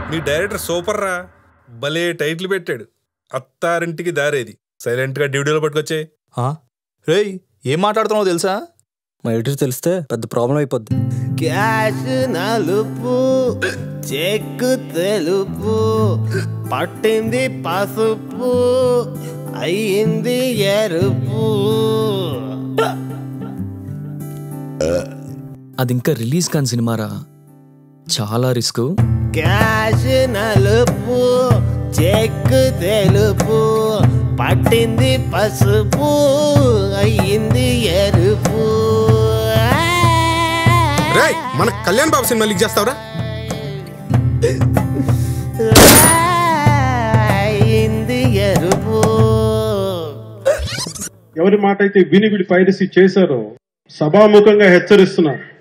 మీ director super రా భలే title పెట్టాడు అత్తారింటికి దారేది సైలెంట్ గా డ్యూటీలో పట్టుకొచ్చే రేయ్ ఏం మాట్లాడుతున్నావు తెలుసా మా ఎడిటర్ తెలిస్తే పెద్ద ప్రాబ్లం అయిపోద్ది క్యాష్ నలుపు చెక్కు తెలుపు పట్టింది పసుపు అయ్యింది ఎరుపు అది ఇంకా రిలీజ్ కాని సినిమారా చాలా రిస్క్ క్యాష్ నలుపు చెక్కు తెలుపు పట్టింది పసుపు అయ్యింది ఎరుపు రేయ్ మన కళ్యాణ్ బాబు సినిమా లీక్ చేస్తావురా అయ్యింది ఎరుపు ఎవరి మాట అయితే విని విడి పైరసీ చేశారో సభాముఖంగా హెచ్చరిస్తున్నా